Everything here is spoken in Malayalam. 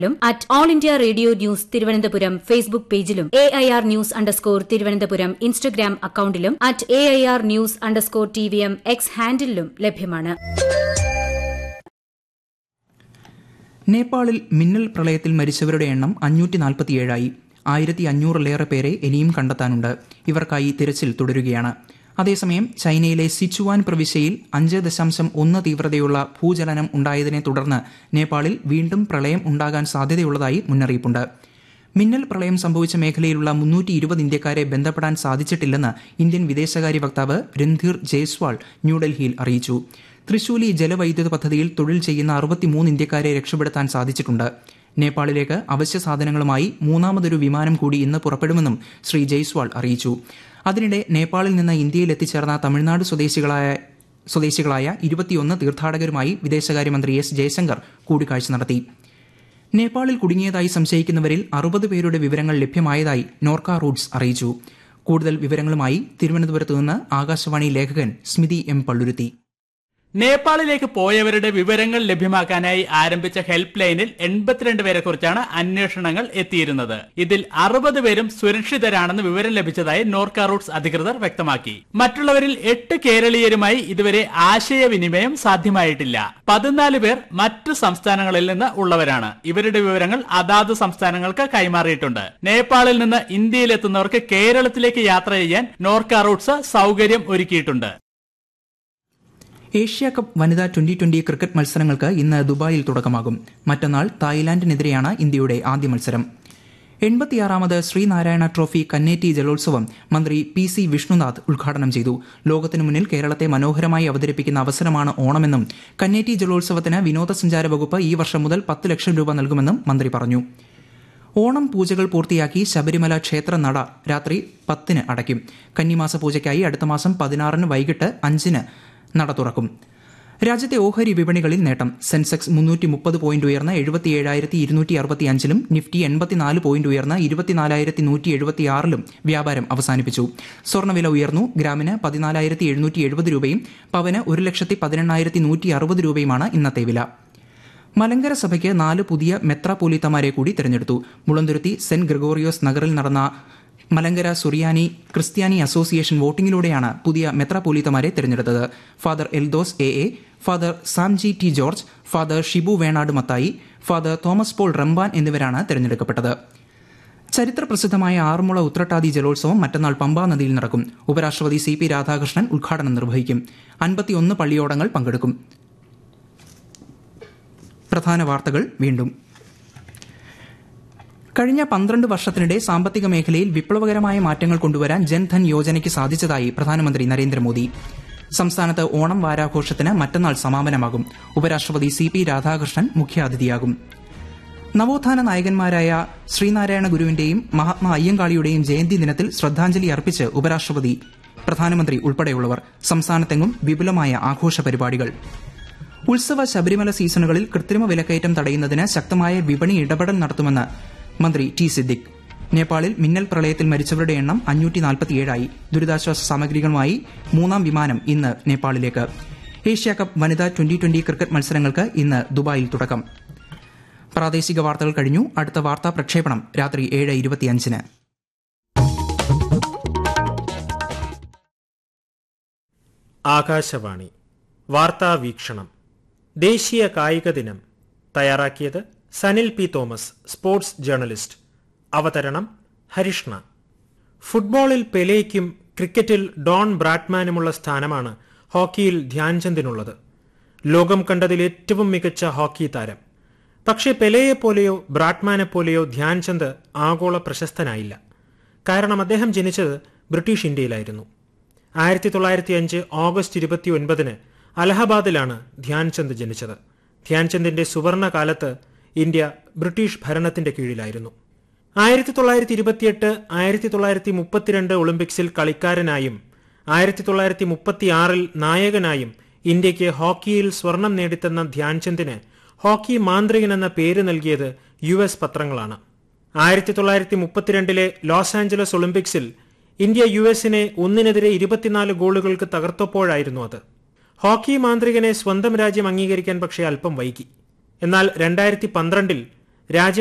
ലും at all India radio news Thiruvananthapuram Facebook പേജിലും A I R news underscore Thiruvananthapuram Instagram അക്കൌണ്ടിലും at A I R news underscore T V M X ഹാൻഡിലും ലഭ്യമാണ് നേപ്പാളിൽ മിന്നൽ പ്രളയത്തിൽ മരിച്ചവരുടെ എണ്ണം അഞ്ഞൂറ്റി നാൽപ്പത്തിയേഴായി ആയിരത്തി അഞ്ഞൂറിലേറെ പേരെ ഇനിയും കണ്ടെത്താനുണ്ട് ഇവർക്കായി തിരച്ചിൽ തുടരുകയാണ് അതേസമയം ചൈനയിലെ സിച്ചുവാൻ പ്രവിശ്യയിൽ അഞ്ച് ദശാംശം ഒന്ന് തീവ്രതയുള്ള ഭൂചലനം ഉണ്ടായതിനെ തുടർന്ന് നേപ്പാളിൽ വീണ്ടും പ്രളയം ഉണ്ടാകാൻ സാധ്യതയുള്ളതായി മുന്നറിയിപ്പുണ്ട് മിന്നൽ പ്രളയം സംഭവിച്ച മേഖലയിലുള്ള മുന്നൂറ്റി ഇരുപത് ഇന്ത്യക്കാരെ ബന്ധപ്പെടാൻ സാധിച്ചിട്ടില്ലെന്ന് ഇന്ത്യൻ വിദേശകാര്യ വക്താവ് രൺധീർ ജയ്സ്വാൾ ന്യൂഡൽഹിയിൽ അറിയിച്ചു തൃശൂലി ജലവൈദ്യുത പദ്ധതിയിൽ തൊഴിൽ ചെയ്യുന്ന അറുപത്തിമൂന്ന് ഇന്ത്യക്കാരെ രക്ഷപ്പെടുത്താൻ സാധിച്ചിട്ടുണ്ട് നേപ്പാളിലേക്ക് അവശ്യ സാധനങ്ങളുമായി മൂന്നാമതൊരു വിമാനം കൂടി ഇന്ന് പുറപ്പെടുമെന്നും ശ്രീ ജയ്സ്വാൾ അറിയിച്ചു അതിനിടെ നേപ്പാളിൽ നിന്ന് ഇന്ത്യയിൽ എത്തിച്ചേർന്ന തമിഴ്നാട് സ്വദേശികളായ സ്വദേശികളായ ഇരുപത്തിയൊന്ന് തീർത്ഥാടകരുമായി വിദേശകാര്യമന്ത്രി എസ് ജയശങ്കർ കൂടിക്കാഴ്ച നടത്തി നേപ്പാളിൽ കുടുങ്ങിയതായി സംശയിക്കുന്നവരിൽ അറുപത് പേരുടെ വിവരങ്ങൾ ലഭ്യമായതായി നോർക്ക റൂട്ട്സ് അറിയിച്ചു കൂടുതൽ വിവരങ്ങളുമായി തിരുവനന്തപുരത്ത് നിന്ന് ആകാശവാണി ലേഖകൻ സ്മിതി എം പള്ളുരുത്തി നേപ്പാളിലേക്ക് പോയവരുടെ വിവരങ്ങൾ ലഭ്യമാക്കാനായി ആരംഭിച്ച ഹെൽപ്പ് ലൈനിൽ എൺപത്തിരണ്ട് പേരെ കുറിച്ചാണ് അന്വേഷണങ്ങൾ എത്തിയിരുന്നത് ഇതിൽ അറുപത് പേരും സുരക്ഷിതരാണെന്ന് വിവരം ലഭിച്ചതായി നോർക്ക റൂട്ട്സ് അധികൃതർ വ്യക്തമാക്കി മറ്റുള്ളവരിൽ എട്ട് കേരളീയരുമായി ഇതുവരെ ആശയവിനിമയം സാധ്യമായിട്ടില്ല പതിനാല് പേർ മറ്റു സംസ്ഥാനങ്ങളിൽ നിന്ന് ഉള്ളവരാണ് ഇവരുടെ വിവരങ്ങൾ അതാത് സംസ്ഥാനങ്ങൾക്ക് കൈമാറിയിട്ടുണ്ട് നേപ്പാളിൽ നിന്ന് ഇന്ത്യയിലെത്തുന്നവർക്ക് കേരളത്തിലേക്ക് യാത്ര ചെയ്യാൻ നോർക്ക റൂട്ട്സ് സൗകര്യം ഒരുക്കിയിട്ടുണ്ട് ഏഷ്യ കപ്പ് വനിതാ ട്വന്റി ട്വന്റി ക്രിക്കറ്റ് മത്സരങ്ങൾക്ക് ഇന്ന് ദുബായിൽ തുടക്കമാകും മറ്റന്നാൾ തായ്ലാന്റിനെതിരെയാണ് ഇന്ത്യയുടെ ആദ്യ മത്സരം എൺപത്തിയാറാമത് ശ്രീനാരായണ ട്രോഫി കന്നേറ്റി ജലോത്സവം മന്ത്രി പി സി വിഷ്ണുനാഥ് ഉദ്ഘാടനം ചെയ്തു ലോകത്തിനു മുന്നിൽ കേരളത്തെ മനോഹരമായി അവതരിപ്പിക്കുന്ന അവസരമാണ് ഓണമെന്നും കന്നേറ്റി ജലോത്സവത്തിന് വിനോദസഞ്ചാര വകുപ്പ് ഈ വർഷം മുതൽ പത്ത് ലക്ഷം രൂപ നൽകുമെന്നും മന്ത്രി പറഞ്ഞു ഓണം പൂജകൾ പൂർത്തിയാക്കി ശബരിമല ക്ഷേത്ര നട രാത്രി പത്തിന് അടയ്ക്കും കന്നിമാസ പൂജയ്ക്കായി അടുത്ത മാസം പതിനാറിന് വൈകിട്ട് അഞ്ചിന് നട തുറക്കും രാജ്യത്തെ ഓഹരി വിപണികളിൽ നേട്ടം സെൻസെക്സ് മുന്നൂറ്റി മുപ്പത് പോയിന്റ് ഉയർന്ന് എഴുപത്തിയേഴായിരത്തി ഇരുന്നൂറ്റി അറുപത്തി അഞ്ചിലും നിഫ്റ്റി എൺപത്തിനാല് പോയിന്റ് ഉയർന്ന് ഇരുപത്തിനാലായിരത്തി നൂറ്റി എഴുപത്തിയാറിലും വ്യാപാരം അവസാനിപ്പിച്ചു സ്വർണ്ണവില ഉയർന്നു ഗ്രാമിന് പതിനാലായിരത്തി എഴുന്നൂറ്റി എഴുപത് രൂപയും പവന് ഒരു ലക്ഷത്തി പതിനെണ്ണായിരത്തി നൂറ്റി അറുപത് രൂപയുമാണ് ഇന്നത്തെ വില മലങ്കര സഭയ്ക്ക് നാല് പുതിയ മെത്രാപോലീത്തമാരെ കൂടി തിരഞ്ഞെടുത്തു മുളന്തുരുത്തി സെന്റ് ഗ്രിഗോറിയോസ് നഗറിൽ നടന്ന മലങ്കര സുറിയാനി ക്രിസ്ത്യാനി അസോസിയേഷൻ വോട്ടിംഗിലൂടെയാണ് പുതിയ മെത്രാപോലീത്തമാരെ തിരഞ്ഞെടുത്തത് father Eldhose A A father Samji T George father Shibu Venad Mathai father Thomas Paul Ramban എന്നിവരാണ് തിരഞ്ഞെടുക്കപ്പെട്ടത് ചരിത്ര പ്രസിദ്ധമായ ആറന്മുള ഉത്രട്ടാതി ജലോത്സവം മറ്റന്നാൾ പമ്പാ നദിയിൽ നടക്കും ഉപരാഷ്ട്രപതി സി പി രാധാകൃഷ്ണൻ ഉദ്ഘാടനം നിർവഹിക്കും അൻപത്തിയൊന്ന് പള്ളിയോടങ്ങൾ പങ്കെടുക്കും പ്രധാന വാർത്തകൾ വീണ്ടും കഴിഞ്ഞ പന്ത്രണ്ട് വർഷത്തിനിടെ സാമ്പത്തിക മേഖലയിൽ വിപ്ലവകരമായ മാറ്റങ്ങൾ കൊണ്ടുവരാൻ ജൻധൻ യോജനയ്ക്ക് സാധിച്ചതായി പ്രധാനമന്ത്രി നരേന്ദ്രമോദി സംസ്ഥാനത്ത് ഓണം വാരാഘോഷത്തിന് മറ്റന്നാൾ സമാപനമാകും ഉപരാഷ്ട്രപതി സി പി രാധാകൃഷ്ണൻ മുഖ്യാതിഥിയാകും നവോത്ഥാന നായകന്മാരായ ശ്രീനാരായണ ഗുരുവിന്റെയും മഹാത്മാ അയ്യങ്കാളിയുടെയും ജയന്തി ദിനത്തിൽ ശ്രദ്ധാഞ്ജലി അർപ്പിച്ച് ഉപരാഷ്ട്രപതി പ്രധാനമന്ത്രി ഉൾപ്പെടെയുള്ളവർ സംസ്ഥാനത്തെങ്ങും വിപുലമായ ആഘോഷ പരിപാടികൾ ഉത്സവ ശബരിമല സീസണുകളിൽ കൃത്രിമ വിലക്കയറ്റം തടയുന്നതിന് ശക്തമായ വിപണി ഇടപെടൽ നടത്തുമെന്ന് മന്ത്രി ടി സിദ്ദിഖ് നേപ്പാളിൽ മിന്നൽ പ്രളയത്തിൽ മരിച്ചവരുടെ എണ്ണം അഞ്ഞൂറ്റി നാൽപ്പത്തിയേഴായി ദുരിതാശ്വാസ സാമഗ്രികളുമായി മൂന്നാം വിമാനം ഇന്ന് നേപ്പാളിലേക്ക് ഏഷ്യ കപ്പ് വനിതാ ട്വന്റി ട്വന്റി ക്രിക്കറ്റ് മത്സരങ്ങൾക്ക് ഇന്ന് ദുബായിൽ തുടക്കം പ്രാദേശിക വാർത്തകൾ കഴിഞ്ഞു അടുത്ത വാർത്താ പ്രക്ഷേപണം രാത്രി ഏഴ് ഇരുപത്തിയഞ്ചിന് ആകാശവാണി വാർത്താ വീക്ഷണം ദേശീയ കായിക ദിനം തയ്യാറാക്കിയത് Sanil P Thomas sports journalist അവതരണം ഹരിഷ്ണ ഫുട്ബോളിൽ പെലേയ്ക്കും ക്രിക്കറ്റിൽ ഡോൺ ബ്രാഡ്മാനുമുള്ള സ്ഥാനമാണ് ഹോക്കിയിൽ ധ്യാൻചന്ദിനുള്ളത് ലോകം കണ്ടതിൽ ഏറ്റവും മികച്ച ഹോക്കി താരം പക്ഷേ പെലെയെപ്പോലെയോ ബ്രാഡ്മാനെപ്പോലെയോ ധ്യാൻചന്ദ് ആഗോള പ്രശസ്തനായില്ല കാരണം അദ്ദേഹം ജനിച്ചത് ബ്രിട്ടീഷ് ഇന്ത്യയിലായിരുന്നു ആയിരത്തി തൊള്ളായിരത്തി അഞ്ച് ഓഗസ്റ്റ് ഇരുപത്തി ഒൻപതിന് അലഹബാദിലാണ് ധ്യാൻചന്ദ് ജനിച്ചത് ധ്യാൻചന്ദിന്റെ സുവർണ കാലത്ത് ഇന്ത്യ ബ്രിട്ടീഷ് ഭരണത്തിന്റെ കീഴിലായിരുന്നു ആയിരത്തി തൊള്ളായിരത്തി ഇരുപത്തിയെട്ട് ആയിരത്തി തൊള്ളായിരത്തി മുപ്പത്തിരണ്ട് ഒളിമ്പിക്സിൽ കളിക്കാരനായും ആയിരത്തി തൊള്ളായിരത്തി മുപ്പത്തിയാറിൽ നായകനായും ഇന്ത്യയ്ക്ക് ഹോക്കിയിൽ സ്വർണം നേടിത്തന്ന ധ്യാൻചന്ദിന് ഹോക്കി മാന്ത്രികൻ എന്ന പേര് നൽകിയത് യു എസ് പത്രങ്ങളാണ് ആയിരത്തി തൊള്ളായിരത്തി മുപ്പത്തിരണ്ടിലെ ലോസ് ആഞ്ചലസ് ഒളിമ്പിക്സിൽ ഇന്ത്യ യു എസിനെ ഒന്നിനെതിരെ ഇരുപത്തിനാല് ഗോളുകൾക്ക് തകർത്തപ്പോഴായിരുന്നു അത് ഹോക്കി മാന്ത്രികനെ സ്വന്തം രാജ്യം അംഗീകരിക്കാൻ പക്ഷേ അല്പം വൈകി എന്നാൽ രണ്ടായിരത്തി പന്ത്രണ്ടിൽ രാജ്യം